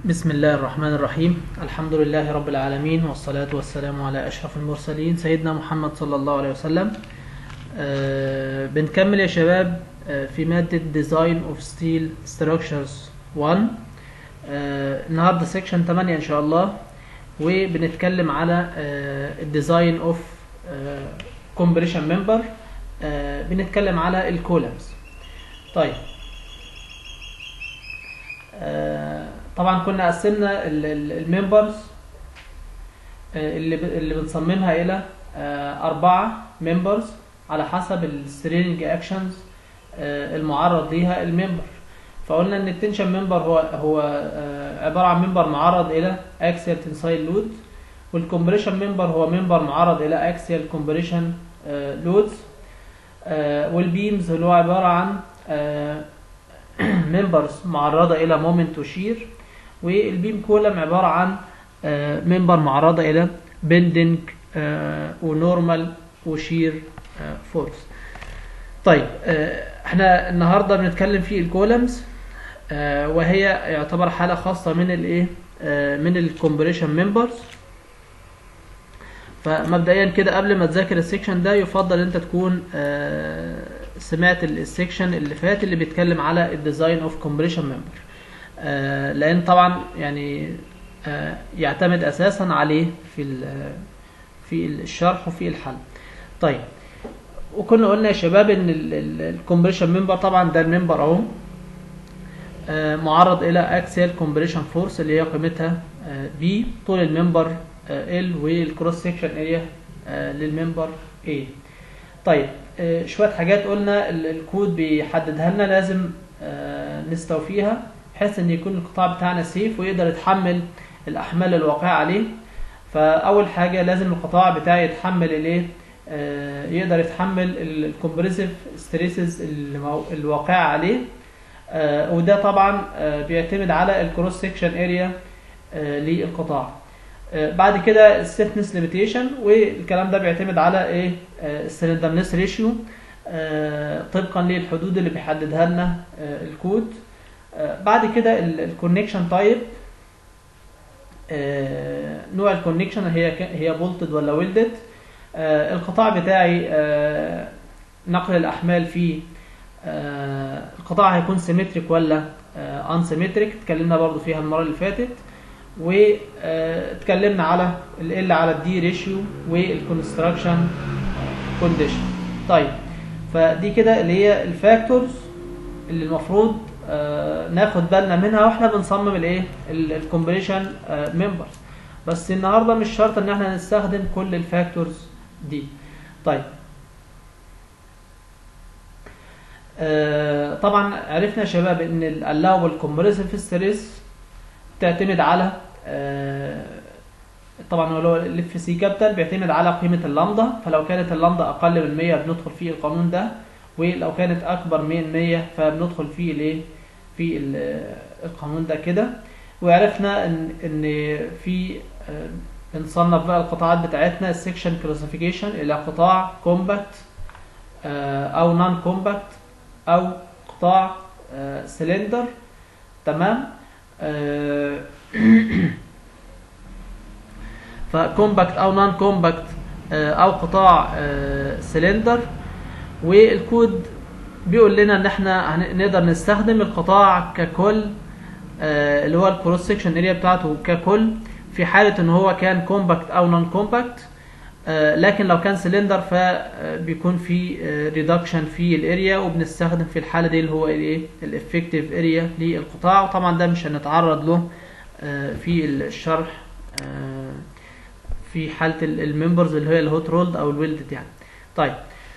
بسم الله الرحمن الرحيم الحمد لله رب العالمين والصلاة والسلام على أشرف المرسلين سيدنا محمد صلى الله عليه وسلم آه بنكمل يا شباب آه في مادة Design of Steel Structures 1 آه النهاردة سيكشن 8 إن شاء الله وبنتكلم على آه Design of آه Compression Member آه بنتكلم على الكولمز طيب آه طبعا كنا قسمنا الممبرز اللي اللي بنصممها الى اربعه ممبرز على حسب السترينج اكشنز المعرض ليها الممبر فقلنا ان التنشن ممبر هو هو عباره عن ممبر معرض الى اكسيال تنسايل لود والكمبريشن ممبر هو ممبر معرض الى اكسيال كومبريشن لودز والبيمز اللي هو عباره عن ممبرز معرضه الى مومنت وشير والبيم كولم عباره عن ممبر معرضه الى بندنج ونورمال وشير فورس طيب احنا النهارده بنتكلم في الكولمز وهي يعتبر حاله خاصه من الايه من الكومبريشن ممبرز فمبدئيا كده قبل ما تذاكر السكشن ده يفضل انت تكون سمعت السكشن اللي فات اللي بيتكلم على الديزاين اوف كومبريشن ممبر لان طبعا يعني يعتمد اساسا عليه في في الشرح وفي الحل طيب وكنا قلنا يا شباب ان الكومبريشن ممبر طبعا ده الممبر اهو معرض الى اكسيال كومبريشن فورس اللي هي قيمتها بي طول الممبر ال والكروس سكشن اريا للممبر A طيب شويه حاجات قلنا الكود بيحددها لنا لازم نستوفيها بحيث ان يكون القطاع بتاعنا سيف ويقدر يتحمل الاحمال الواقعه عليه فاول حاجه لازم القطاع بتاعي يتحمل الايه يقدر يتحمل الكومبريسيف ستريسز الواقعه عليه وده طبعا بيعتمد على الكروس سكشن اريا للقطاع بعد كده الستنس ليميتيشن والكلام ده بيعتمد على ايه السلندرنس ريشيو طبقا للحدود اللي بيحددها لنا الكود بعد كده الكونكشن تايب نوع الكونكشن هي هي بولتد ولا ويلدد القطاع بتاعي نقل الاحمال فيه القطاع هيكون سيمتريك ولا ان سيمتريك اتكلمنا برضو فيها المره اللي فاتت واتكلمنا على ال على الدي ريشيو والكونستراكشن كونديشن طيب فدي كده اللي هي الفاكتورز اللي المفروض ناخد بالنا منها واحنا بنصمم الايه الكومبريشن ممبرز بس النهارده مش شرط ان احنا نستخدم كل الفاكتورز دي طيب طبعا عرفنا يا شباب ان الالاوبل كومبريسيف ستريس تعتمد على طبعا هو الاف سي كابيتال بيعتمد على قيمه اللامدا فلو كانت اللامدا اقل من 100 بندخل في القانون ده ولو كانت اكبر من 100 فبندخل في الايه في القانون ده كده وعرفنا ان ان في بنصنف بقى القطاعات بتاعتنا السكشن كلاسيفيكيشن الى قطاع كومباكت او نون كومباكت او قطاع سلندر تمام فكومباكت او نون كومباكت او قطاع سلندر والكود بيقول لنا ان احنا نقدر نستخدم القطاع ككل اللي هو الكروس سكشن اريا بتاعته ككل في حاله ان هو كان كومباكت او نون كومباكت لكن لو كان سلندر فبيكون في ريدكشن في الاريا وبنستخدم في الحاله دي اللي هو الايه الافكتيف اريا للقطاع وطبعا ده مش هنتعرض له في الشرح في حاله الممبرز اللي هي الهوت رولد او الويلدد يعني طيب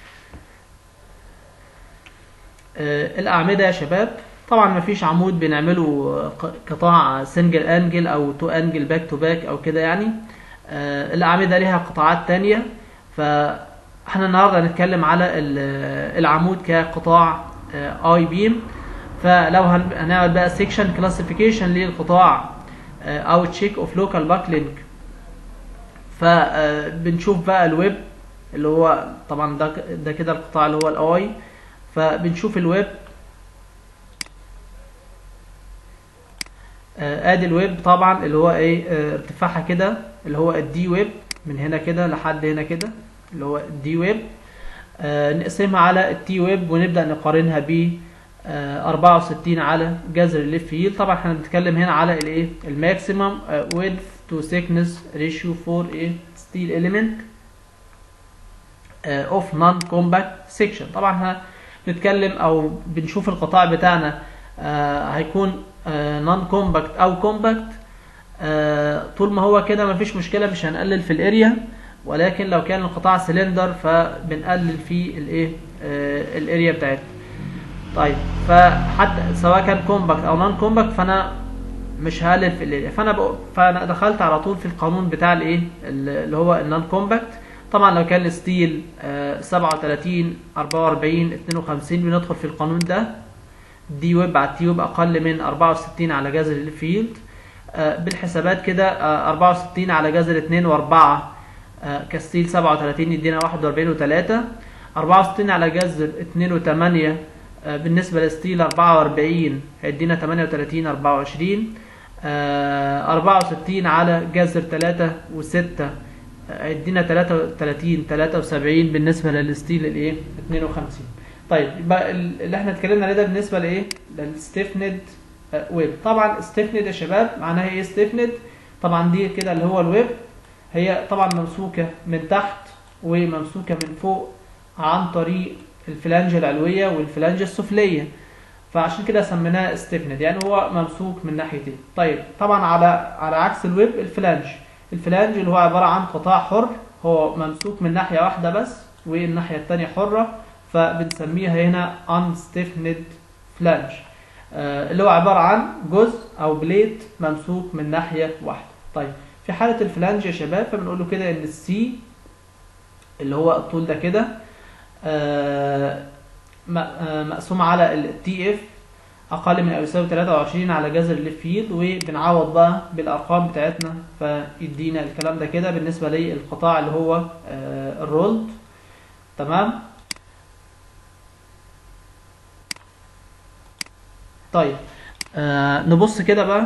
الاعمده يا شباب طبعا مفيش عمود بنعمله قطاع سنجل انجل او تو انجل باك تو باك او كده يعني الأعمدة ليها قطاعات تانية فاحنا النهاردة هنتكلم على العمود كقطاع اي بيم فلو هنعمل بقى سيكشن كلاسيفيكيشن للقطاع او تشيك اوف لوكال باكلينج فبنشوف بقى الويب اللي هو طبعا ده ده كده القطاع اللي هو الاي فبنشوف الويب آه، ادي الويب طبعا اللي هو ايه آه، ارتفاعها كده اللي هو الدي ويب من هنا كده لحد هنا كده اللي هو الدي ويب آه، نقسمها على التي ويب ونبدا نقارنها ب آه، 64 على جذر الليف هيل طبعا احنا بنتكلم هنا على الايه الماكسيمم ويدث تو ثيكنس ريشيو فور ايه ستيل اليمنت اوف نون كومباكت سيكشن طبعا احنا بنتكلم او بنشوف القطاع بتاعنا آه، هيكون نون كومباكت او كومباكت طول ما هو كده مفيش مشكله مش هنقلل في الاريا ولكن لو كان القطاع سلندر فبنقلل في الايه آه، الاريا بتاعتنا طيب فحتى سواء كان كومباكت او نون كومباكت فانا مش هقلل في الاريا فانا بقى فانا دخلت على طول في القانون بتاع الايه اللي هو النون كومباكت طبعا لو كان الستيل آه، 37 44 52 بندخل في القانون ده دي ويب على تي ويب اقل من 64 على جذر الفيلد آه، بالحسابات كده آه، 64 على جذر 2 و4 كستيل 37 يدينا 41 و3 64 على جذر 2 و8 بالنسبة لستيل 44 هيدينا 38 24 آه، 64 على جذر 3 و6 هيدينا 33 73 بالنسبة للستيل الايه 52 طيب يبقى ال- اللي احنا اتكلمنا عليه ده بالنسبة لايه للستيفند ويب طبعا ستيفند يا شباب معناها ايه ستيفند طبعا دي كده اللي هو الويب هي طبعا ممسوكة من تحت وممسوكة من فوق عن طريق الفلانجة العلوية والفلانجة السفلية فعشان كده سميناه ستيفند يعني هو ممسوك من ناحيتين طيب طبعا على على عكس الويب الفلانج الفلانج اللي هو عبارة عن قطاع حر هو ممسوك من ناحية واحدة بس والناحية التانية حرة فبنسميها هنا unstiffened flange آه، اللي هو عبارة عن جزء أو بليت ممسوك من ناحية واحدة طيب في حالة الفلانج يا شباب فبنقول له كده إن السي اللي هو الطول ده كده آه، م- آه، مقسوم على التي اف اقل من او يساوي 23 على جذر الليف فيلد وبنعوض بقى بالارقام بتاعتنا فيدينا الكلام ده كده بالنسبه للقطاع اللي هو آه، الرولد تمام طيب آه نبص كده بقى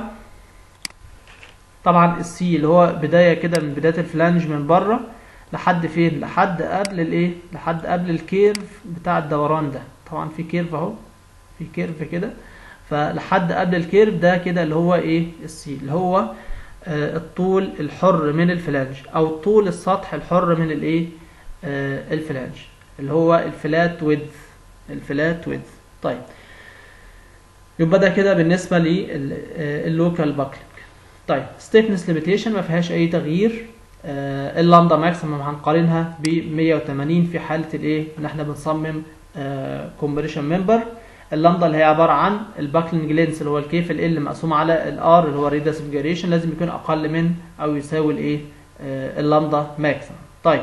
طبعا السي اللي هو بدايه كده من بدايه الفلانج من بره لحد فين لحد قبل الايه لحد قبل الكيرف بتاع الدوران ده طبعا في كيرف اهو في كيرف كده فلحد قبل الكيرف ده كده اللي هو ايه السي اللي هو آه الطول الحر من الفلانج او طول السطح الحر من الايه آه الفلانج اللي هو الفلات ويدث الفلات ويدث طيب يبقى ده كده بالنسبه لللوكال باكلينج طيب ستيفنس ليميتيشن ما فيهاش اي تغيير آه اللامدا ماكسيمم هنقارنها ب 180 في حاله الايه ان احنا بنصمم كومبريشن ممبر اللامدا اللي هي عباره عن الباكلينج لينس اللي هو الكيف ال مقسوم على الار اللي هو ريدس فيجريشن لازم يكون اقل من او يساوي الايه آه اللامدا ماكسيمم طيب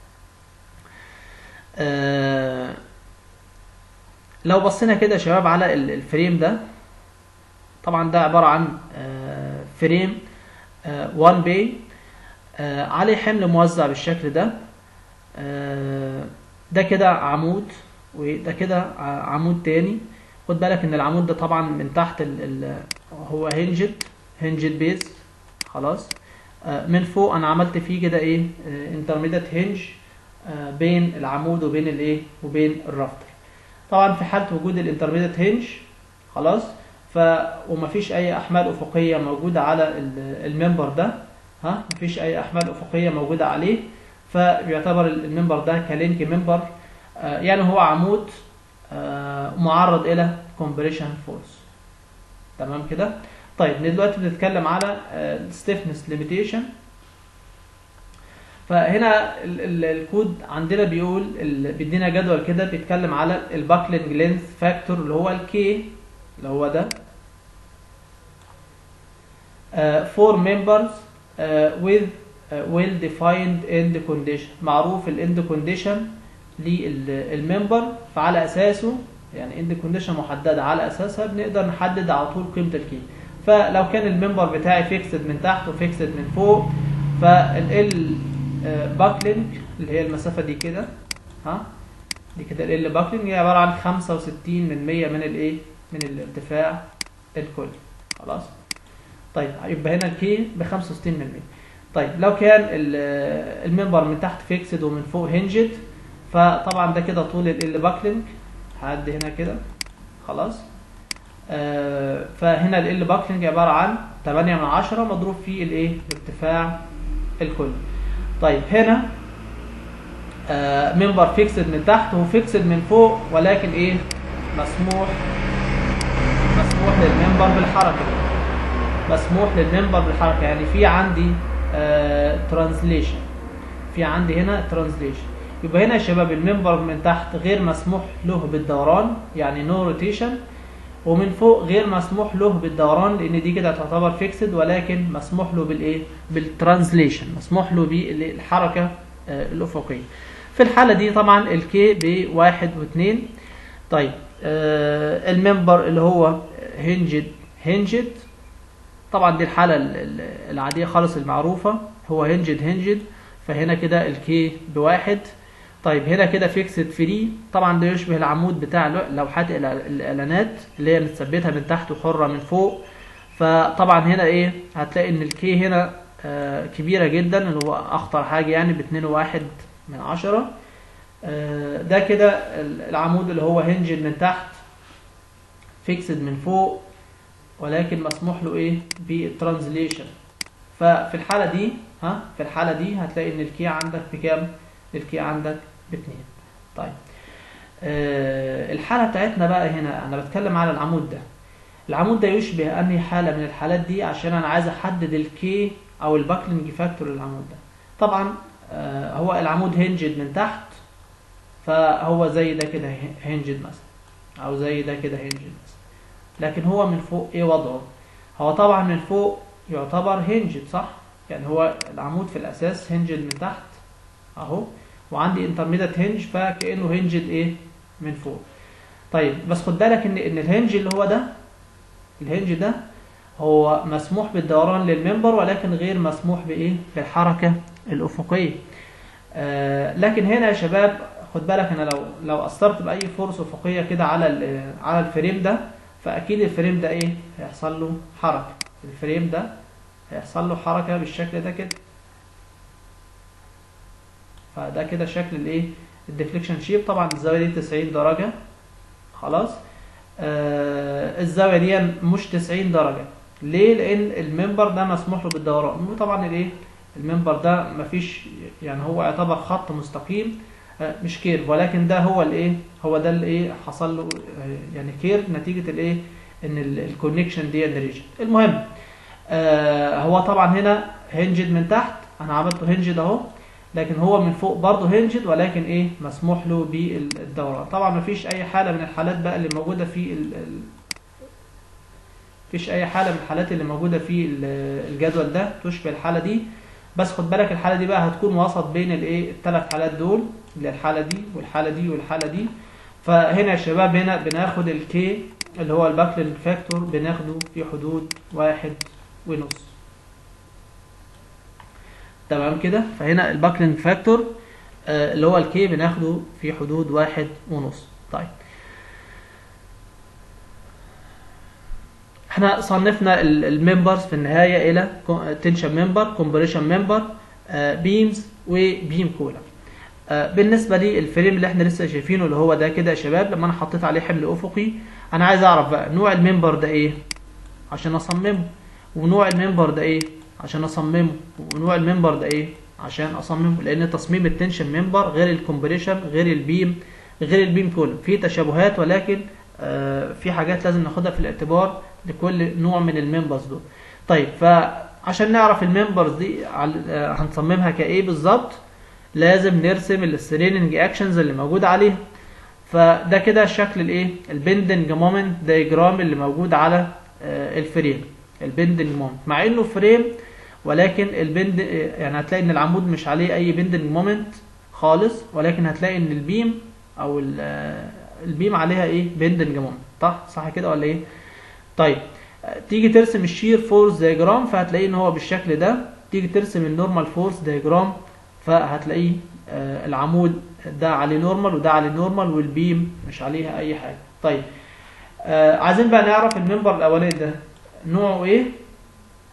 آه لو بصينا كده يا شباب على ال- الفريم ده طبعا ده عباره عن آه فريم 1 باي آه عليه حمل موزع بالشكل ده آه ده كده عمود وده كده ع- عمود تاني خد بالك ان العمود ده طبعا من تحت ال ال هو هنجد هنجد بيز خلاص آه من فوق انا عملت فيه كده ايه انترميديت هنج آه بين العمود وبين الايه وبين الرافتر طبعا في حاله وجود الانترميديت هنج خلاص ف ومفيش اي احمال افقيه موجوده على ال- المنبر ده ها مفيش اي احمال افقيه موجوده عليه فبيعتبر المنبر ده كلينك منبر آه، يعني هو عمود آه، معرض الى كومبريشن فورس تمام كده طيب دلوقتي بنتكلم على الستيفنس ليميتيشن فهنا ال- ال- الكود عندنا بيقول ال- بيدينا جدول كده بيتكلم على الباكلينج لينث فاكتور اللي هو الكي اللي هو ده فور ممبرز with well defined end condition معروف الاند كونديشن للممبر فعلى اساسه يعني اند كونديشن محدده على اساسها بنقدر نحدد على طول قيمه الكي فلو كان الممبر بتاعي فيكسد من تحت وفيكسد من فوق فال باكلينج اللي هي المسافه دي كده ها دي كده ال باكلينج هي عباره عن 65 من 100 من الايه من الارتفاع الكلي خلاص طيب يبقى هنا الكي ب 65% طيب لو كان الممبر من تحت فيكسد ومن فوق هنجد فطبعا ده كده طول ال باكلينج هعدي هنا كده خلاص آه فهنا ال باكلينج عباره عن 8 من 10 مضروب في الايه ارتفاع الكل طيب هنا آه ممبر فيكسد من تحت وفيكسد من فوق ولكن ايه مسموح مسموح للممبر بالحركه مسموح للممبر بالحركه يعني في عندي ترانسليشن آه في عندي هنا ترانسليشن يبقى هنا يا شباب الممبر من تحت غير مسموح له بالدوران يعني نو روتيشن ومن فوق غير مسموح له بالدوران لان دي كده تعتبر فيكسد ولكن مسموح له بالايه بالترانسليشن مسموح له بالحركه آه الافقيه في الحاله دي طبعا الكي بواحد واثنين طيب آه الممبر اللي هو هنجد هنجد طبعا دي الحاله العاديه خالص المعروفه هو هنجد هنجد فهنا كده الكي بواحد طيب هنا كده فيكسد فري طبعا ده يشبه العمود بتاع لوحات الاعلانات اللي هي متثبتها من تحت وحره من فوق فطبعا هنا ايه هتلاقي ان الكي هنا آه كبيره جدا اللي هو اخطر حاجه يعني ب 2.1 من عشرة آه ده كده العمود اللي هو هنجد من تحت فيكسد من فوق ولكن مسموح له ايه بالترانزليشن ففي الحاله دي ها في الحاله دي هتلاقي ان الكي عندك بكام الكي عندك باتنين طيب آه الحاله بتاعتنا بقى هنا انا بتكلم على العمود ده العمود ده يشبه انهي حاله من الحالات دي عشان انا عايز احدد الكي او الباكلينج فاكتور للعمود ده طبعا آه هو العمود هنجد من تحت فهو زي ده كده هنجد مثلا او زي ده كده هنجد مثلا لكن هو من فوق ايه وضعه هو طبعا من فوق يعتبر هنجد صح يعني هو العمود في الاساس هنجد من تحت اهو وعندي انترميديت هنج فكانه هنجد ايه من فوق طيب بس خد بالك ان ان الهنج اللي هو ده الهنج ده هو مسموح بالدوران للمنبر ولكن غير مسموح بايه بالحركه الافقيه آه لكن هنا يا شباب خد بالك انا لو لو اثرت باي فورس افقيه كده على على الفريم ده فاكيد الفريم ده ايه هيحصل له حركه الفريم ده هيحصل له حركه بالشكل ده كده فده كده شكل الايه الديفليكشن شيب طبعا الزاويه دي 90 درجه خلاص آه الزاويه دي مش 90 درجه ليه لان المنبر ده مسموح له بالدوران وطبعا الايه المنبر ده مفيش يعني هو يعتبر خط مستقيم آه مش كيرف ولكن ده هو الايه هو ده الايه حصل له آه يعني كيرف نتيجه الايه ان الكونكشن دي ريجن المهم آه هو طبعا هنا هنجد من تحت انا عملته هنجد اهو لكن هو من فوق برضه هنجد ولكن ايه مسموح له بالدوران طبعا ما فيش اي حاله من الحالات بقى اللي موجوده في ال فيش اي حاله من الحالات اللي موجوده في الجدول ده تشبه الحاله دي بس خد بالك الحاله دي بقى هتكون وسط بين الايه الثلاث حالات دول اللي الحاله دي والحاله دي والحاله دي فهنا يا شباب هنا بناخد الكي اللي هو الباكلين فاكتور بناخده في حدود واحد ونص تمام كده فهنا الباكلينج فاكتور آه اللي هو الكي بناخده في حدود واحد ونص طيب احنا صنفنا الممبرز في النهايه الى تنشن ممبر كومبريشن ممبر بيمز وبيم كولا آه بالنسبه لي الفريم اللي احنا لسه شايفينه اللي هو ده كده يا شباب لما انا حطيت عليه حمل افقي انا عايز اعرف بقى نوع الممبر ده ايه عشان اصممه ونوع الممبر ده ايه عشان اصممه ونوع الممبر ده ايه عشان اصممه لان تصميم التنشن ممبر غير الكومبريشن غير البيم غير البيم كولوم في تشابهات ولكن آه في حاجات لازم ناخدها في الاعتبار لكل نوع من الممبرز دول طيب فعشان نعرف الممبرز دي آه هنصممها كايه بالظبط لازم نرسم الستريننج اكشنز اللي موجود عليها فده كده شكل الايه البندنج مومنت دايجرام اللي موجود على آه الفريم البندنج مومنت مع انه فريم ولكن البند يعني هتلاقي ان العمود مش عليه اي بندنج مومنت خالص ولكن هتلاقي ان البيم او البيم عليها ايه بندنج مومنت صح صح كده ولا ايه طيب تيجي ترسم الشير فورس دايجرام فهتلاقيه ان هو بالشكل ده تيجي ترسم النورمال فورس دايجرام فهتلاقيه آه العمود ده عليه نورمال وده عليه نورمال والبيم مش عليها اي حاجه طيب آه عايزين بقى نعرف المنبر الاولاني ده نوعه ايه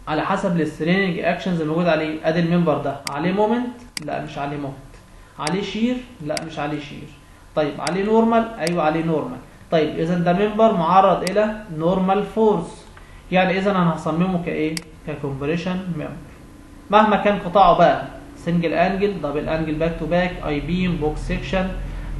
على حسب الستريننج اكشنز الموجود عليه ادي الممبر ده عليه مومنت لا مش عليه مومنت عليه شير لا مش عليه شير طيب عليه نورمال ايوه عليه نورمال طيب اذا ده ممبر معرض الى نورمال فورس يعني اذا انا هصممه كايه ككومبريشن ممبر مهما كان قطاعه بقى سنجل انجل دبل انجل باك تو باك اي بيم بوكس سيكشن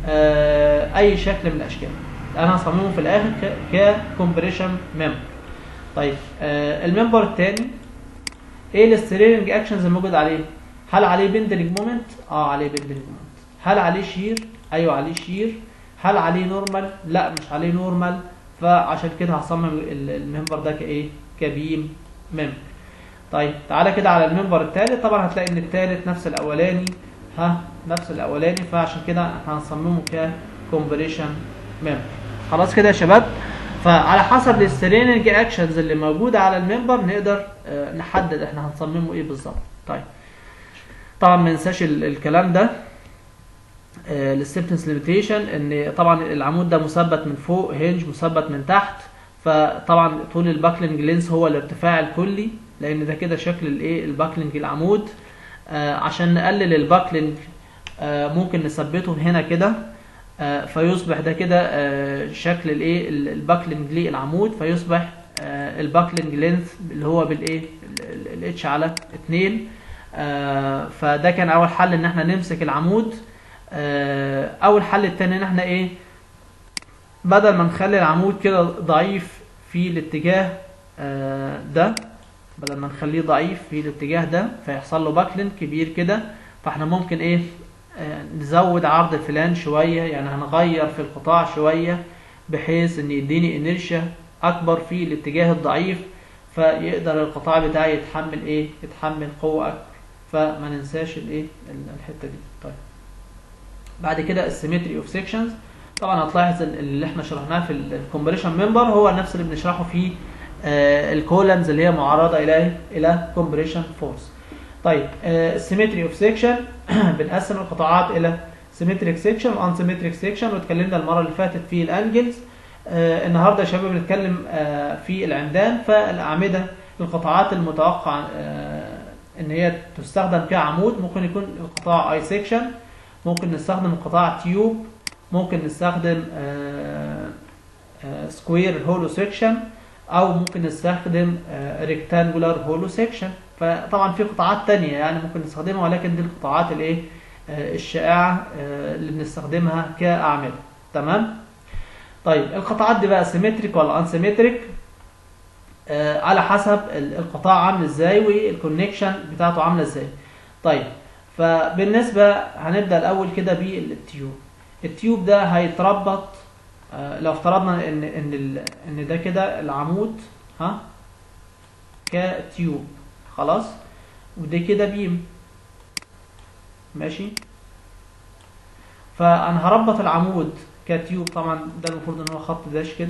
اي شكل من الاشكال انا هصممه في الاخر ككومبريشن ممبر طيب آه الممبر الثاني ايه السترينج اكشنز الموجود عليه هل عليه بندنج مومنت اه عليه بندنج مومنت هل عليه شير ايوه عليه شير هل عليه نورمال لا مش عليه نورمال فعشان كده هصمم الممبر ده كايه كبيم ممبر طيب تعالى كده على الممبر الثالث طبعا هتلاقي ان الثالث نفس الاولاني ها نفس الاولاني فعشان كده احنا هنصممه ككومبريشن ممبر خلاص كده يا شباب فعلى حسب الستريننج اكشنز اللي موجوده على الممبر نقدر آه نحدد احنا هنصممه ايه بالظبط طيب طبعا ما ننساش الكلام ده الستبتنس ليميتيشن ان طبعا العمود ده مثبت من فوق هنج مثبت من تحت فطبعا طول الباكلينج لينس هو الارتفاع الكلي لان ده كده شكل الايه الباكلينج العمود آه عشان نقلل الباكلينج آه ممكن نثبته هنا كده آه فيصبح ده كده آه شكل الايه الباكلينج للعمود فيصبح آه الباكلينج لينث اللي هو بالايه الاتش على 2 آه فده كان اول حل ان احنا نمسك العمود آه اول حل التاني ان احنا ايه بدل ما نخلي العمود كده ضعيف في الاتجاه آه ده بدل ما نخليه ضعيف في الاتجاه ده فيحصل له باكلين كبير كده فاحنا ممكن ايه آه نزود عرض الفلان شوية يعني هنغير في القطاع شوية بحيث ان يديني انرشيا اكبر في الاتجاه الضعيف فيقدر القطاع بتاعي يتحمل ايه يتحمل قوة اكبر فما ننساش الايه الحتة دي طيب بعد كده السيمتري اوف سيكشنز طبعا هتلاحظ اللي احنا شرحناه في الكومبريشن ممبر هو نفس اللي بنشرحه في آه الكولمز اللي هي معرضه الى الى كومبريشن فورس طيب السيمتري اوف سيكشن بنقسم القطاعات الى سيمتريك سيكشن وان سيمتريك سيكشن واتكلمنا المره اللي فاتت في الانجلز آه النهارده يا شباب بنتكلم آه في العمدان فالاعمده القطاعات المتوقع آه ان هي تستخدم كعمود ممكن يكون القطاع اي سيكشن ممكن نستخدم قطاع تيوب ممكن نستخدم سكوير هولو سيكشن او ممكن نستخدم ريكتانجولار هولو سيكشن فطبعا في قطاعات تانية يعني ممكن نستخدمها ولكن دي القطاعات الايه الشائعة اللي بنستخدمها كأعمدة تمام طيب القطاعات دي بقى سيمتريك ولا ان سيمتريك على حسب القطاع عامل ازاي والكونكشن بتاعته عامله ازاي طيب فبالنسبه هنبدا الاول كده بالتيوب التيوب ده هيتربط آه لو افترضنا ان ان ان ده كده العمود ها كتيوب خلاص وده كده بيم ماشي فانا هربط العمود كتيوب طبعا ده المفروض ان هو خط داش كده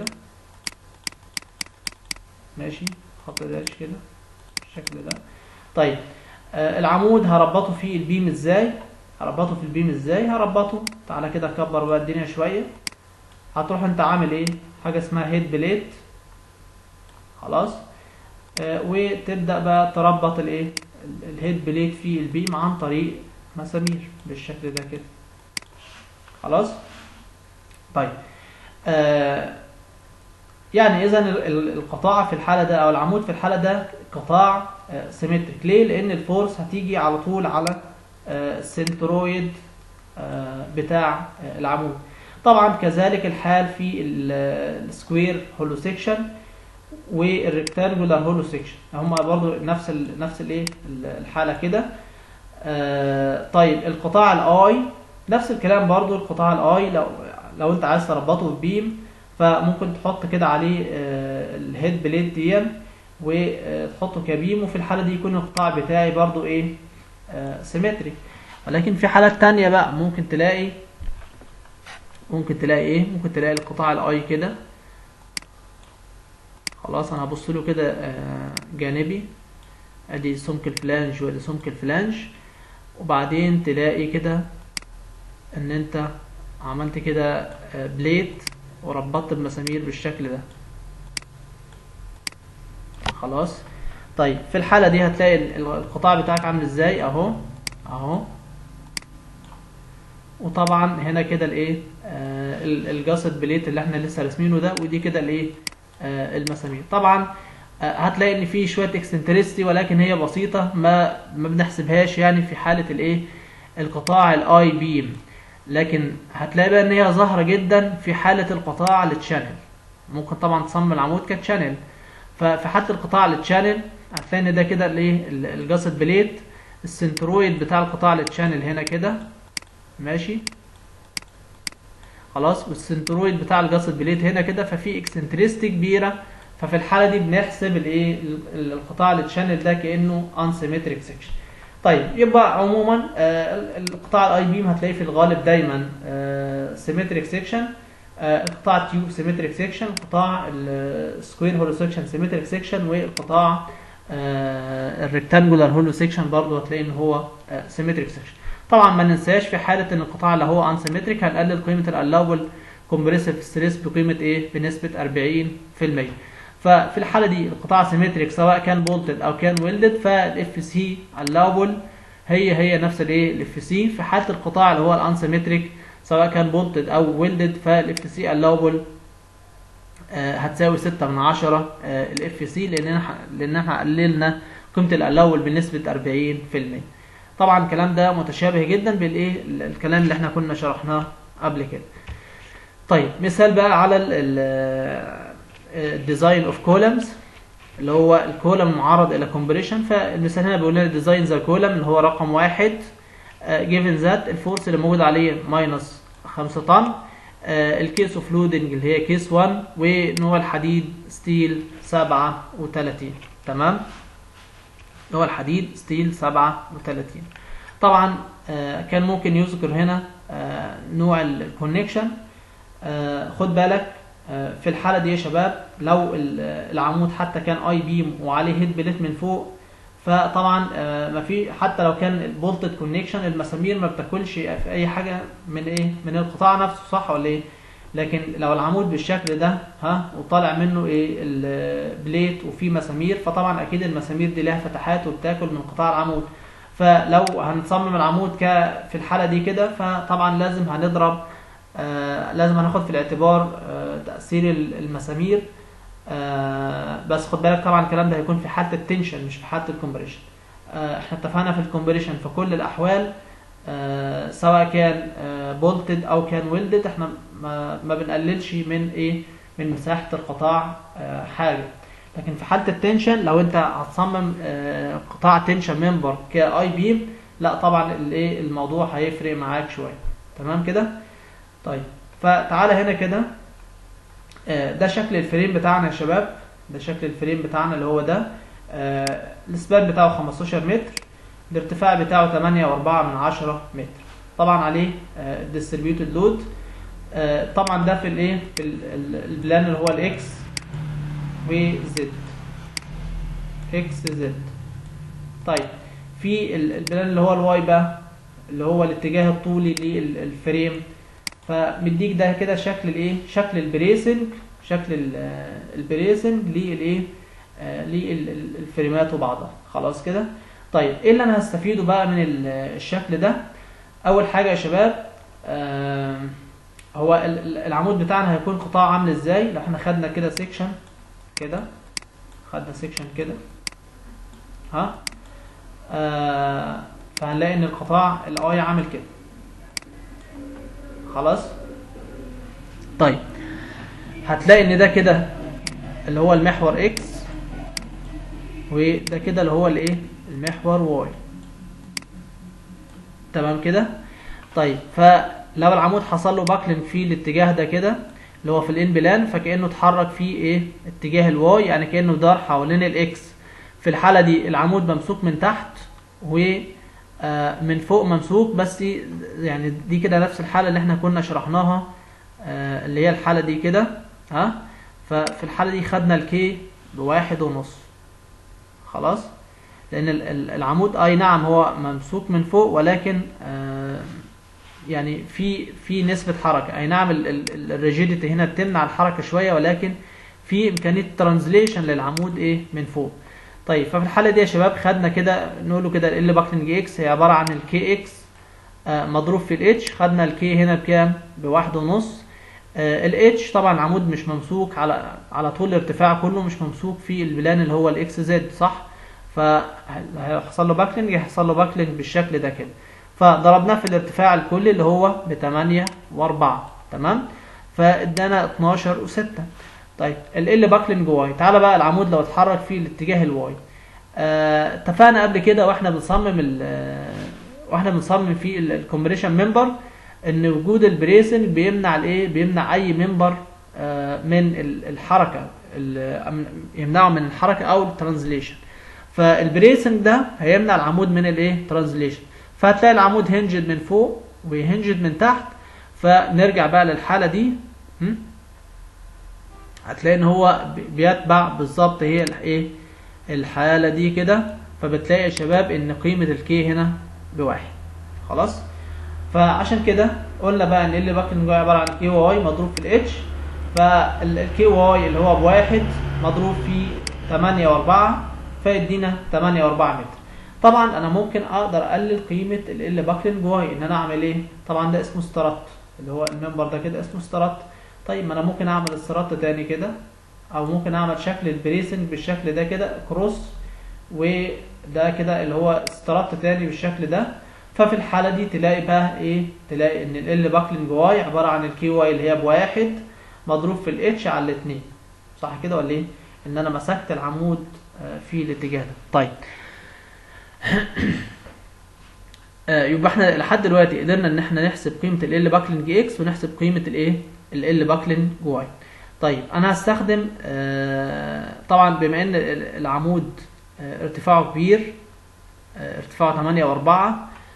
ماشي خط داش كده بالشكل ده طيب آه العمود هربطه في البيم ازاي هربطه في البيم ازاي هربطه تعالى كده اكبر بقى الدنيا شويه هتروح انت عامل ايه حاجه اسمها هيد بليت خلاص آه وتبدا بقى تربط الايه الهيد بليت في البيم عن طريق مسامير بالشكل ده كده خلاص طيب آه يعني اذا القطاع في الحاله ده او العمود في الحاله ده قطاع سيمتريك ليه لان الفورس هتيجي على طول على السنترويد بتاع العمود طبعا كذلك الحال في السكوير هولو سيكشن والريكتانجولار هولو سيكشن هما برضو نفس ال نفس الايه الحاله كده طيب القطاع الاي نفس الكلام برضو القطاع الاي لو لو انت عايز تربطه ببيم فممكن تحط كده عليه الهيد بليد دي وتحطه كبيم وفي الحاله دي يكون القطاع بتاعي برضو ايه سيمتري ولكن في حالات تانية بقى ممكن تلاقي ممكن تلاقي ايه ممكن تلاقي القطاع الاي كده خلاص انا هبص له كده جانبي ادي سمك الفلانج وادي سمك الفلانج وبعدين تلاقي كده ان انت عملت كده بليت وربطت بمسامير بالشكل ده خلاص طيب في الحالة دي هتلاقي ال- ال- القطاع بتاعك عامل ازاي اهو اهو وطبعا هنا كده الايه آه ال- الجاست بليت اللي احنا لسه راسمينه ده ودي كده الايه آه المسامير طبعا آه هتلاقي ان في شويه اكسنتريستي ولكن هي بسيطه ما ما بنحسبهاش يعني في حاله الايه القطاع الاي بيم لكن هتلاقي بقى ان هي ظاهره جدا في حاله القطاع التشانل ممكن طبعا تصمم العمود كتشانل ففي حاله القطاع التشانل هتلاقي ان ده كده الايه ال- الجاست بليت السنترويد بتاع القطاع التشانل هنا كده ماشي خلاص والسنترويد بتاع الجاست بليت هنا كده ففي اكسنتريستي كبيره ففي الحاله دي بنحسب الايه ال- ال- القطاع التشانل ده كانه انسيمتريك سيكشن طيب يبقى عموما آه، ال- القطاع الاي بيم هتلاقيه في الغالب دايما سيمتريك سيكشن القطاع التيوب سيمتريك سيكشن قطاع السكوير هولو سيكشن سيمتريك سيكشن والقطاع الريكتانجولار هولو سيكشن برضه هتلاقي ان هو سيمتريك سيكشن طبعا ما ننساش في حاله ان القطاع اللي هو انسيمتريك هنقلل قيمه الالاوبل كومبريسيف ستريس بقيمه ايه بنسبه 40% ففي الحاله دي القطاع سيمتريك سواء كان بولتد او كان ويلدد فالاف سي الاوبل هي هي نفس الايه الاف سي في حاله القطاع اللي هو الانسيمتريك سواء كان بولتد او ويلدد فالاف سي الاوبل هتساوي 6 من 10 الاف سي لان احنا لان احنا قللنا قيمه الالاول بنسبه 40% طبعا الكلام ده متشابه جدا بالايه ال- الكلام اللي احنا كنا شرحناه قبل كده طيب مثال بقى على الديزاين اوف كولمز اللي هو الكولم معرض الى كومبريشن فالمثال هنا بيقول لنا ديزاين ذا كولم اللي هو رقم واحد جيفن ذات الفورس اللي موجود عليه ماينس 5 طن الكيس اوف لودنج اللي هي كيس 1 ونوع الحديد ستيل 37 تمام اللي هو الحديد ستيل 37 طبعا آه، كان ممكن يذكر هنا آه، نوع الكونكشن خد بالك آه، في الحاله دي يا شباب لو ال- العمود حتى كان اي بيم وعليه هيد بليت من فوق فطبعا آه، ما في حتى لو كان البولتد كونكشن المسامير ما بتاكلش في اي حاجه من ايه من القطاع نفسه صح ولا ايه لكن لو العمود بالشكل ده ها وطالع منه ايه البليت وفيه مسامير فطبعا اكيد المسامير دي لها فتحات وبتاكل من قطاع العمود فلو هنصمم العمود ك في الحاله دي كده فطبعا لازم هنضرب آه لازم هناخد في الاعتبار آه تاثير ال- المسامير آه بس خد بالك طبعا الكلام ده هيكون في حاله التنشن مش في حاله الكومبريشن آه احنا اتفقنا في الكومبريشن في كل الاحوال آه سواء كان آه بولتد او كان ويلدد احنا ما, ما بنقللش من ايه من مساحه القطاع آه حاجه لكن في حاله التنشن لو انت هتصمم آه قطاع تنشن ممبر كاي بيم لا طبعا الايه الموضوع هيفرق معاك شويه تمام كده طيب فتعالى هنا كده آه، ده شكل الفريم بتاعنا يا شباب ده شكل الفريم بتاعنا اللي هو ده آه، السبان بتاعه 15 متر الارتفاع بتاعه 8.4 من 10 متر طبعا عليه ديستريبيوتد لود طبعا ده في الايه في ال- ال- البلان اللي هو الاكس وزد اكس زد طيب في ال- البلان اللي هو الواي بقى اللي هو الاتجاه الطولي للفريم فمديك ده كده شكل الايه شكل البريسنج شكل ال- البريسنج للايه آه، للفريمات وبعضها خلاص كده طيب ايه اللي انا هستفيده بقى من ال- الشكل ده اول حاجه يا شباب آه، هو ال- ال- العمود بتاعنا هيكون قطاع عامل ازاي لو احنا خدنا كده سيكشن كده خدنا سيكشن كده ها آه فهنلاقي ان القطاع الاي عامل كده خلاص طيب هتلاقي ان ده كده اللي هو المحور اكس وده كده اللي هو الايه المحور واي تمام كده طيب فلو العمود حصل له باكلين في الاتجاه ده كده اللي هو في الان بلان فكانه اتحرك في ايه اتجاه الواي يعني كانه دار حوالين الاكس في الحاله دي العمود ممسوك من تحت و آه، من فوق ممسوك بس يعني دي كده نفس الحاله اللي احنا كنا شرحناها آه، اللي هي الحاله دي كده ها ففي الحاله دي خدنا الكي بواحد ونص خلاص لان ال- ال- العمود اي نعم هو ممسوك من فوق ولكن آه، يعني في في نسبه حركه اي نعم الريجيديتي هنا بتمنع الحركه شويه ولكن في امكانيه ترانزليشن للعمود ايه من فوق طيب ففي الحاله دي يا شباب خدنا كده نقوله كده ال باكلينج اكس هي عباره عن الكي اكس مضروب في الاتش خدنا الكي هنا بكام بواحد ونص الاتش طبعا عمود مش ممسوك على على طول الارتفاع كله مش ممسوك في البلان اللي هو الاكس زد صح فهيحصل له باكلينج هيحصل له باكلينج بالشكل ده كده فضربناه في الارتفاع الكلي اللي هو ب 8 و4 تمام فادانا 12 و6 طيب ال ال باكلينج واي تعالى بقى العمود لو اتحرك في الاتجاه الواي آه، اتفقنا قبل كده واحنا بنصمم ال واحنا بنصمم في الكومبريشن ممبر ان وجود البريسنج بيمنع الايه بيمنع اي ممبر آه، من ال- الحركه ال- يمنعه من الحركه او الترانزليشن فالبريسنج ده هيمنع العمود من الايه ترانزليشن فهتلاقي العمود هنجد من فوق وهنجد من تحت فنرجع بقى للحاله دي هم؟ هتلاقي ان هو بي- بيتبع بالظبط هي الايه الحاله دي كده فبتلاقي يا شباب ان قيمه الكي هنا بواحد خلاص فعشان كده قلنا بقى ان ال باكلينج واي عباره عن كي واي مضروب في الاتش فالكي واي اللي هو بواحد مضروب في 8 و4 فيدينا 8 و4 متر طبعا انا ممكن اقدر اقلل قيمه ال باكلينج واي ان انا اعمل ايه طبعا ده اسمه ستارت اللي هو الممبر ده كده اسمه ستارت طيب ما انا ممكن اعمل الستارت تاني كده او ممكن اعمل شكل البريسنج بالشكل ده كده كروس وده كده اللي هو ستارت تاني بالشكل ده ففي الحالة دي تلاقي بقى ايه تلاقي ان ال باكلينج واي عبارة عن الكي واي اللي هي بواحد مضروب في الاتش على الاتنين صح كده ولا ايه ان انا مسكت العمود آه، في الاتجاه ده طيب آه، يبقى احنا لحد دلوقتي قدرنا ان احنا نحسب قيمة ال باكلينج اكس ونحسب قيمة الايه ال باكلينج واي طيب انا هستخدم آه، طبعا بما ان ال- العمود آه، ارتفاعه كبير آه، ارتفاعه 8 و4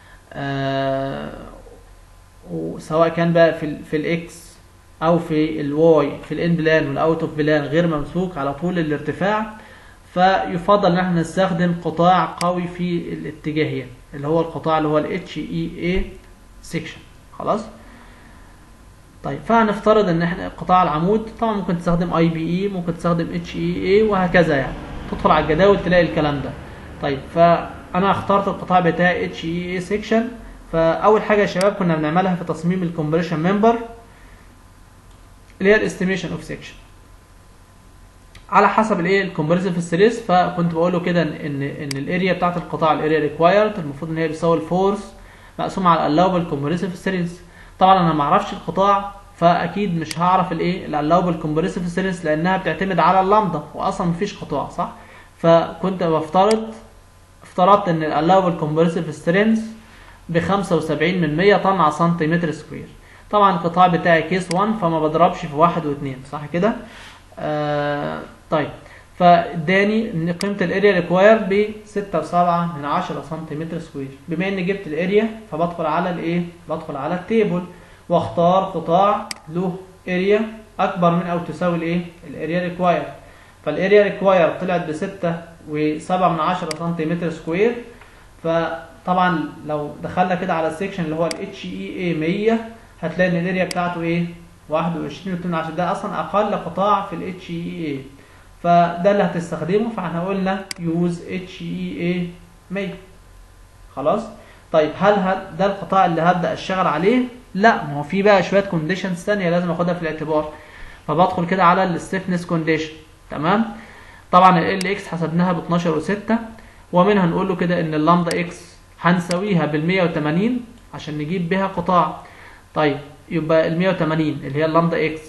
وسواء كان بقى في ال في الاكس او في الواي في الان بلان والاوت اوف بلان غير ممسوك على طول الارتفاع فيفضل ان احنا نستخدم قطاع قوي في الاتجاهين اللي هو القطاع اللي هو ال HEA section خلاص طيب فهنفترض ان احنا قطاع العمود طبعا ممكن تستخدم اي بي اي ممكن تستخدم اتش اي اي وهكذا يعني تدخل على الجداول تلاقي الكلام ده طيب فانا اخترت القطاع بتاعي اتش اي اي سيكشن فاول حاجه يا شباب كنا بنعملها في تصميم الكومبريشن ممبر اللي هي الاستيميشن اوف سيكشن على حسب الايه الكومبريسيف ستريس فكنت بقول له كده ان ان ان الاريا بتاعت القطاع الاريا ريكوايرد المفروض ان هي بيساوي الفورس مقسوم على الالاوبل كومبريسيف ستريس طبعا انا ما اعرفش القطاع فاكيد مش هعرف الايه الالاوبل كومبريسيف ستريس لانها بتعتمد على اللامدا واصلا مفيش قطاع صح فكنت بفترض افترضت ان الالاوبل كومبريسيف سترينث ب 75 من 100 طن على سنتيمتر سكوير طبعا القطاع بتاعي كيس 1 فما بضربش في واحد واثنين صح كده آه طيب فاداني ان قيمه الاريا ريكوايرد ب 6.7 من 10 سنتيمتر سكوير بما اني جبت الاريا فبدخل على الايه بدخل على التيبل واختار قطاع له اريا اكبر من او تساوي الايه الاريا ريكوايرد فالاريا ريكوايرد طلعت ب 6 و7 من 10 سنتيمتر سكوير فطبعا لو دخلنا كده على السكشن اللي هو ال HEA 100 هتلاقي ان الاريا بتاعته ايه 21 و2 عشان ده اصلا اقل قطاع في ال HEA فده اللي هتستخدمه فاحنا قلنا يوز HEA 100 خلاص طيب هل هل ده القطاع اللي هبدا اشتغل عليه لا ما هو في بقى شويه كونديشنز ثانيه لازم اخدها في الاعتبار فبدخل كده على الستيفنس كونديشن تمام طبعا ال اكس حسبناها ب 12 و6 ومنها نقول له كده ان اللامدا اكس هنساويها بال 180 عشان نجيب بها قطاع طيب يبقى ال 180 اللي هي اللامدا اكس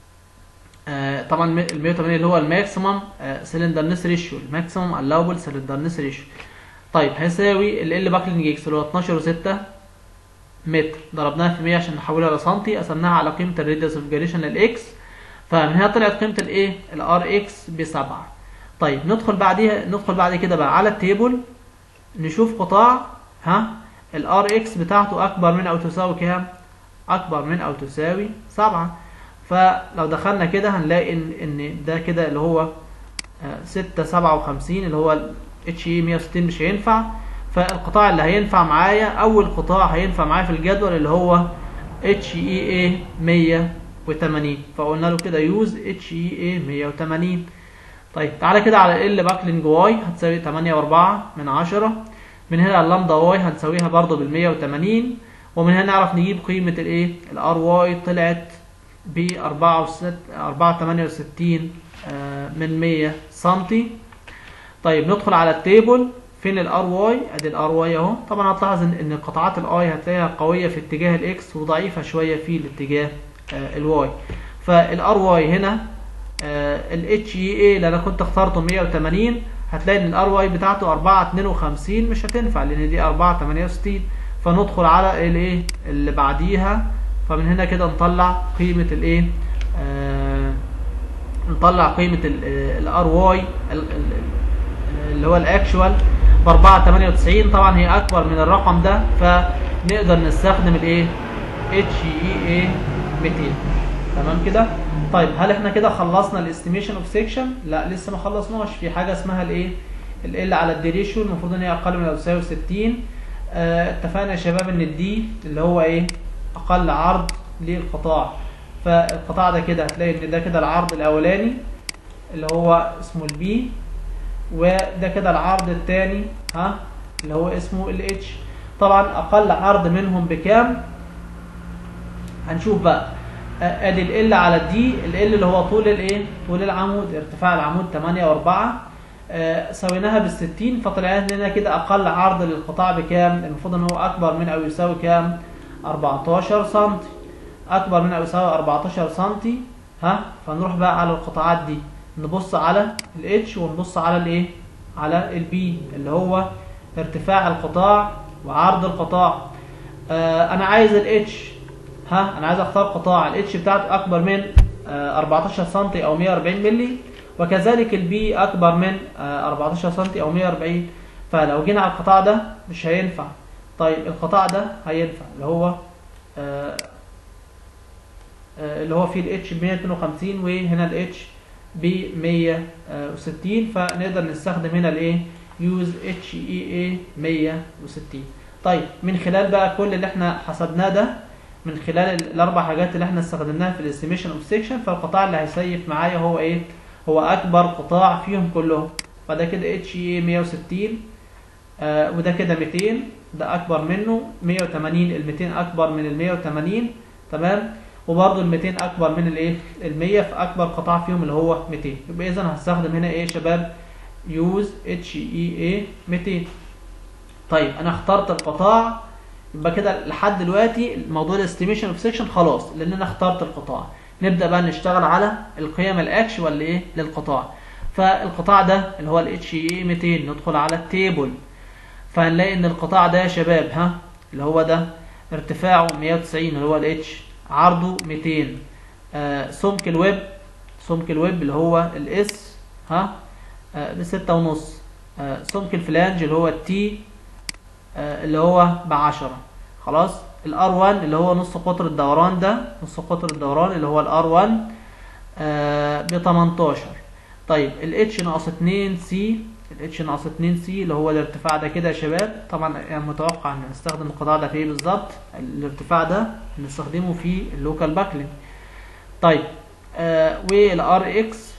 آه طبعا ال 180 اللي هو الماكسيمم سلندرنس ريشيو الماكسيمم الاوبل سلندرنس ريشيو طيب هيساوي ال ال باكلينج اكس اللي هو 12 و6 متر ضربناها في 100 عشان نحولها لسنتي قسمناها على قيمه الراديوس اوف جاريشن الاكس فمن هنا طلعت قيمه الايه الار اكس ب 7 طيب ندخل بعديها ندخل بعد كده بقى على التيبل نشوف قطاع ها الار اكس بتاعته اكبر من او تساوي كام اكبر من او تساوي 7 فلو دخلنا كده هنلاقي ان ان ده كده اللي هو 6 57 اللي هو اتش اي 160 مش هينفع فالقطاع اللي هينفع معايا اول قطاع هينفع معايا في الجدول اللي هو اتش اي اي 180 فقلنا له كده يوز اتش اي اي 180 طيب تعالى كده على ال باكلينج واي هتساوي 8 و4 من 10 من هنا اللامدا واي هنساويها برضو بال 180 ومن هنا نعرف نجيب قيمة الايه الار واي طلعت ب 468 من 100 سنتي طيب ندخل على التيبل فين الار واي ادي الار واي اهو طبعا هتلاحظ ان ان قطعات الاي هتلاقيها قويه في اتجاه الاكس وضعيفه شويه في الاتجاه الواي فالار واي هنا الاتش اي اي اللي انا كنت اخترته 180 هتلاقي ان الار واي بتاعته 452 مش هتنفع لان دي 468 فندخل على الايه اللي بعديها فمن هنا كده نطلع قيمه الايه آه نطلع قيمه الار واي اللي هو الاكشوال ب 498 طبعا هي اكبر من الرقم ده فنقدر نستخدم الايه اتش اي اي 200 تمام كده طيب هل احنا كده خلصنا الاستيميشن اوف سيكشن لا لسه ما خلصناش في حاجه اسمها الايه ال على الدي ريشيو المفروض ان هي اقل من او تساوي 60 اه اتفقنا يا شباب ان الدي اللي هو ايه اقل عرض للقطاع فالقطاع ده كده هتلاقي ان ده كده العرض الاولاني اللي هو اسمه البي وده كده العرض الثاني ها اللي هو اسمه الاتش طبعا اقل عرض منهم بكام هنشوف بقى ادي ال على الدي ال اللي هو طول الايه طول العمود ارتفاع العمود 8 و4 آه سويناها بال 60 فطلعت لنا كده اقل عرض للقطاع بكام المفروض ان هو اكبر من او يساوي كام 14 سم اكبر من او يساوي 14 سم ها فنروح بقى على القطاعات دي نبص على الاتش ونبص على الايه على البي اللي هو ارتفاع القطاع وعرض القطاع آه انا عايز الاتش ها انا عايز اختار قطاع الاتش بتاعته اكبر من آه 14 سم او 140 مللي وكذلك البي اكبر من آه 14 سم او 140 فلو جينا على القطاع ده مش هينفع طيب القطاع ده هينفع اللي هو آه اللي هو فيه الاتش ب 152 وهنا الاتش ب 160 فنقدر نستخدم هنا الايه يوز اتش اي اي 160 طيب من خلال بقى كل اللي احنا حسبناه ده من خلال الاربع حاجات اللي احنا استخدمناها في الاستيميشن اوف سيكشن فالقطاع اللي هيسيف معايا هو ايه هو اكبر قطاع فيهم كلهم فده كده اتش اي 160 آه وده كده 200 ده اكبر منه 180 ال 200 اكبر من ال 180 تمام وبرضه ال 200 اكبر من الايه ال 100 فاكبر قطاع فيهم اللي هو 200 يبقى اذا هستخدم هنا ايه يا شباب يوز اتش اي اي 200 طيب انا اخترت القطاع يبقى كده لحد دلوقتي موضوع الاستيميشن اوف سيكشن خلاص لان انا اخترت القطاع نبدا بقى نشتغل على القيم الاكشوال ايه للقطاع فالقطاع ده اللي هو الاتش اي 200 ندخل على التيبل فهنلاقي ان القطاع ده يا شباب ها اللي هو ده ارتفاعه 190 اللي هو الاتش عرضه 200 آه سمك الويب سمك الويب اللي هو الاس ها آه بستة ونص آه سمك الفلانج اللي هو التي آه اللي هو بعشرة خلاص الار 1 اللي هو نص قطر الدوران ده نص قطر الدوران اللي هو الار 1 آه ب 18 طيب الاتش ناقص 2 سي الاتش ناقص 2 سي اللي هو الارتفاع ده كده يا شباب طبعا يعني متوقع ان نستخدم القطاع ده في ايه بالظبط الارتفاع ده نستخدمه في اللوكال باكلينج طيب آه والار اكس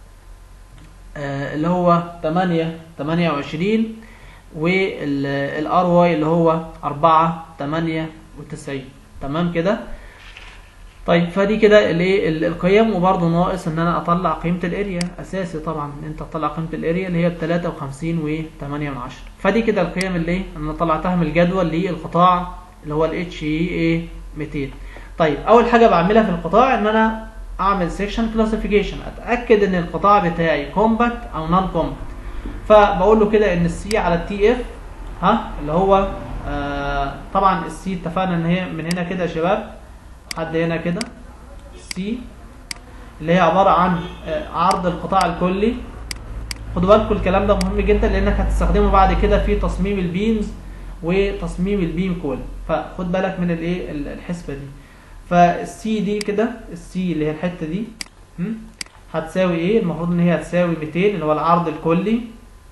آه اللي هو 8 28 والار واي اللي هو 4 98 تمام كده طيب فدي كده الايه القيم وبرده ناقص ان انا اطلع قيمه الاريا اساسي طبعا ان انت تطلع قيمه الاريا اللي هي ب 53 و8 من 10 فدي كده القيم اللي انا طلعتها من الجدول للقطاع اللي هو الاتش اي اي 200 طيب اول حاجه بعملها في القطاع ان انا اعمل سيكشن كلاسيفيكيشن اتاكد ان القطاع بتاعي كومباكت او نون كومباكت فبقول له كده ان السي على التي اف ها اللي هو آه طبعا السي اتفقنا ان هي من هنا كده يا شباب لحد هنا كده سي اللي هي عبارة عن عرض القطاع الكلي خدوا بالكم الكلام ده مهم جدا لانك هتستخدمه بعد كده في تصميم البيمز وتصميم البيم كول فخد بالك من الايه الحسبة دي فالسي دي كده السي اللي هي الحتة دي هتساوي ايه المفروض ان هي هتساوي 200 اللي هو العرض الكلي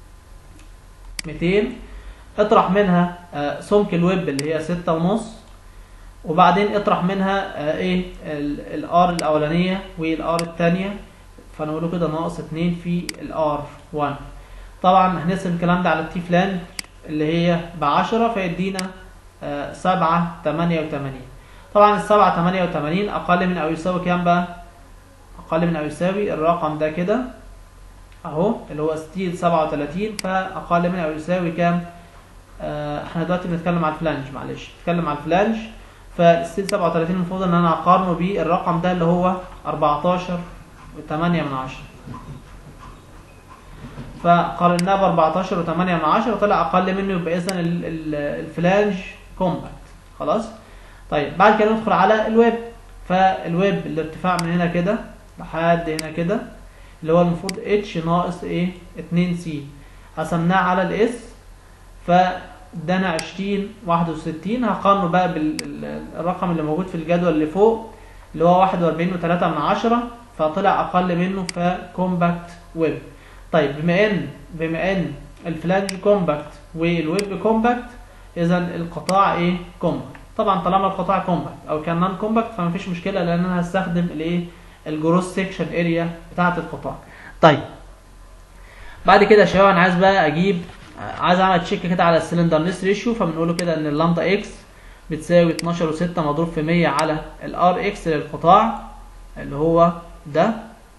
200 اطرح منها سمك الويب اللي هي ستة ونص وبعدين اطرح منها ايه الار الاولانيه والار الثانيه فنقول له كده ناقص 2 في الار 1 طبعا هنقسم الكلام ده على التي فلانج اللي هي ب 10 فيدينا 7 88 طبعا ال 7 88 اقل من او يساوي كام بقى اقل من او يساوي الرقم ده كده اهو اللي هو ستيل 37 فاقل من او يساوي كام آه احنا دلوقتي بنتكلم على الفلانج معلش بنتكلم على الفلانج فالستيل 37 المفروض ان انا اقارنه بالرقم ده اللي هو 14 و8 من 10 فقارناه ب 14 و8 من 10 طلع اقل منه يبقى اذا الفلانج كومباكت خلاص طيب بعد كده ندخل على الويب فالويب الارتفاع من هنا كده لحد هنا كده اللي هو المفروض اتش ناقص ايه 2 سي قسمناه على الاس فادانا 20 61 هقارنه بقى بالرقم اللي موجود في الجدول اللي فوق اللي هو 41 و3 من 10 فطلع اقل منه فكومباكت ويب طيب بما ان بما ان الفلانج كومباكت والويب كومباكت اذا القطاع ايه كومباكت طبعا طالما القطاع كومباكت او كان نون كومباكت فمفيش مشكله لان انا هستخدم الايه الجروس سيكشن اريا بتاعه القطاع طيب بعد كده يا شباب انا عايز بقى اجيب عايز اعمل تشيك كده على السلندر نس ريشيو فبنقول له كده ان اللامدا اكس بتساوي 12 و6 مضروب في 100 على الار اكس للقطاع اللي هو ده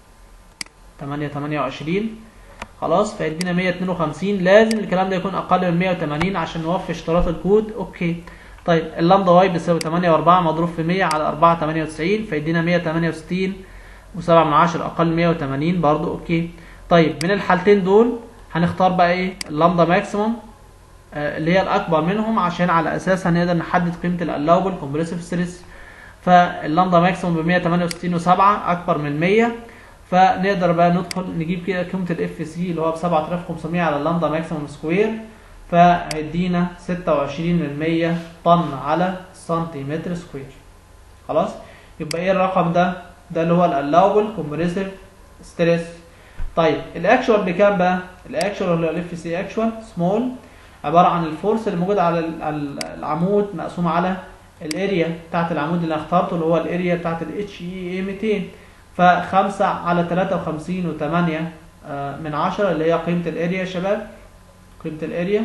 8 28 خلاص فيدينا 152 لازم الكلام ده يكون اقل من 180 عشان نوفي اشتراط الكود اوكي طيب اللامدا واي بتساوي 8 و4 مضروب في 100 على 4 98 فيدينا 168 و7 من 10 اقل من 180 برضو اوكي طيب من الحالتين دول هنختار بقى ايه اللامدا ماكسيموم آه اللي هي الاكبر منهم عشان على اساسها نقدر نحدد قيمه الالاوبل كومبريسيف ستريس فاللامدا ماكسيموم ب 168 و7 اكبر من 100 فنقدر بقى ندخل نجيب كده قيمه الاف سي اللي هو ب 7500 على اللامدا ماكسيموم سكوير فهيدينا 26 من 100 طن على سنتيمتر سكوير خلاص يبقى ايه الرقم ده ده اللي هو الالاوبل كومبريسيف ستريس طيب الاكشوال بكام بقى الاكشوال اللي هو الاف سي اكشوال سمول عباره عن الفورس اللي موجود على العمود مقسوم على الاريا بتاعت العمود اللي اخترته اللي هو الاريا بتاعت الاتش اي اي 200 ف5 على 53 و8 من 10 اللي هي قيمه الاريا يا شباب قيمه الاريا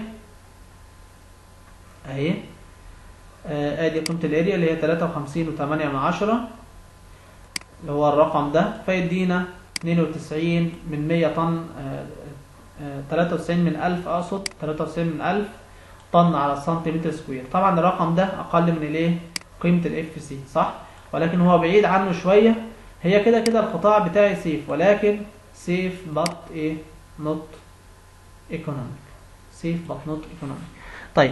اهي ادي قيمه الاريا اللي هي 53 و8 من 10 اللي هو الرقم ده فيدينا 92 من 100 طن 93 من 1000 اقصد 93 من 1000 طن على السنتيمتر سكوير طبعا الرقم ده اقل من الايه قيمه الاف سي صح ولكن هو بعيد عنه شويه هي كده كده القطاع بتاعي سيف ولكن سيف بط ايه نوت ايكونوميك سيف بط نوت ايكونوميك طيب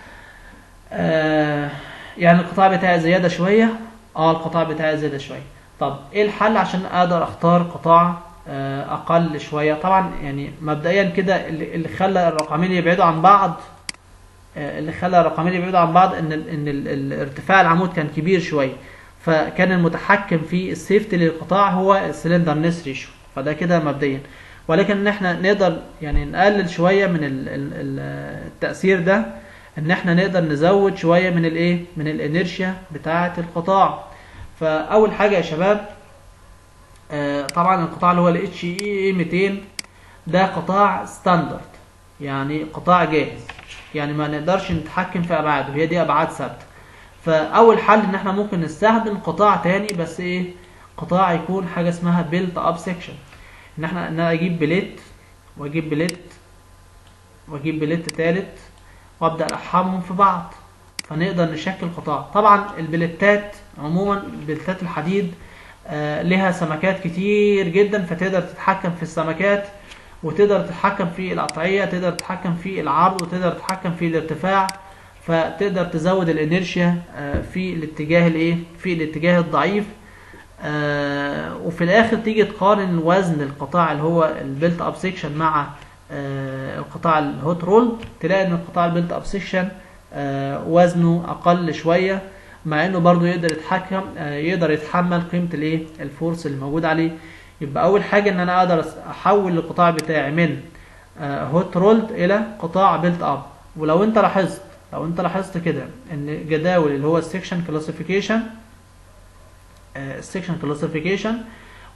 آه يعني القطاع بتاعي زياده شويه اه القطاع بتاعي زياده شويه طب ايه الحل عشان اقدر اختار قطاع آه اقل شويه طبعا يعني مبدئيا كده اللي اللي خلى الرقمين يبعدوا عن بعض آه اللي خلى الرقمين يبعدوا عن بعض ان ال ان ال الارتفاع العمود كان كبير شويه فكان المتحكم في السيفتي للقطاع هو السلندر نس ريشيو فده كده مبدئيا ولكن ان احنا نقدر يعني نقلل شويه من ال ال التاثير ده ان احنا نقدر نزود شويه من الايه من الانيرشيا بتاعه القطاع فاول حاجه يا شباب آه طبعا القطاع اللي هو الاتش اي 200 ده قطاع ستاندرد يعني قطاع جاهز يعني ما نقدرش نتحكم في ابعاده هي دي ابعاد ثابته فاول حل ان احنا ممكن نستخدم قطاع تاني بس ايه قطاع يكون حاجه اسمها بيلت اب سيكشن ان احنا ان انا اجيب بليت واجيب بليت واجيب بليت تالت وابدا الحمهم في بعض فنقدر نشكل قطاع طبعا البلتات عموما بلتات الحديد آه لها سمكات كتير جدا فتقدر تتحكم في السمكات وتقدر تتحكم في القطعيه تقدر تتحكم في العرض وتقدر تتحكم في الارتفاع فتقدر تزود الانيرشيا آه في الاتجاه الايه في الاتجاه الضعيف آه وفي الاخر تيجي تقارن وزن القطاع اللي هو البيلت اب سيكشن مع القطاع الهوت رول تلاقي ان القطاع البيلت اب سيكشن وزنه اقل شويه مع انه برضو يقدر يتحكم يقدر يتحمل قيمه الايه الفورس اللي موجود عليه يبقى اول حاجه ان انا اقدر احول القطاع بتاعي من هوت رولد الى قطاع بيلت اب ولو انت لاحظت لو انت لاحظت كده ان جداول اللي هو السكشن كلاسيفيكيشن السكشن كلاسيفيكيشن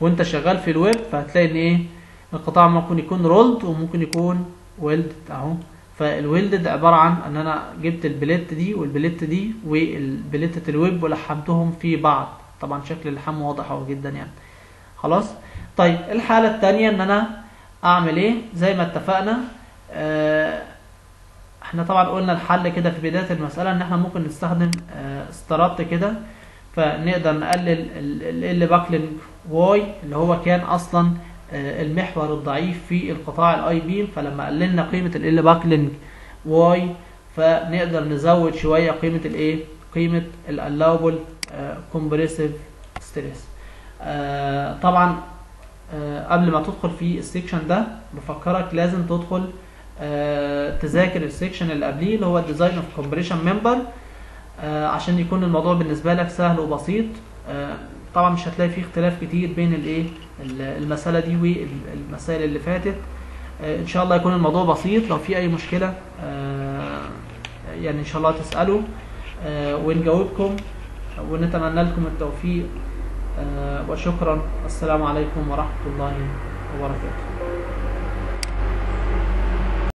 وانت شغال في الويب فهتلاقي ان ايه القطاع ممكن يكون رولد وممكن يكون ويلد اهو فالويلدد عباره عن ان انا جبت البليت دي والبليت دي والبليتة الويب ولحمتهم في بعض طبعا شكل اللحام واضح اهو جدا يعني خلاص طيب الحاله الثانيه ان انا اعمل ايه زي ما اتفقنا آه احنا طبعا قلنا الحل كده في بدايه المساله ان احنا ممكن نستخدم آه استرات كده فنقدر نقلل ال باكلينج واي اللي هو كان اصلا آه المحور الضعيف في القطاع الاي بيم فلما قللنا قيمه ال باكلينج واي فنقدر نزود شويه قيمه الايه قيمه الالاوبل كومبريسيف ستريس طبعا آه قبل ما تدخل في السيكشن ده بفكرك لازم تدخل آه تذاكر السيكشن اللي قبليه اللي هو الديزاين اوف كومبريشن ممبر عشان يكون الموضوع بالنسبه لك سهل وبسيط آه طبعا مش هتلاقي فيه اختلاف كتير بين الايه المساله دي والمسائل اللي فاتت ان شاء الله يكون الموضوع بسيط لو في اي مشكله يعني ان شاء الله تسالوا ونجاوبكم ونتمنى لكم التوفيق وشكرا السلام عليكم ورحمه الله وبركاته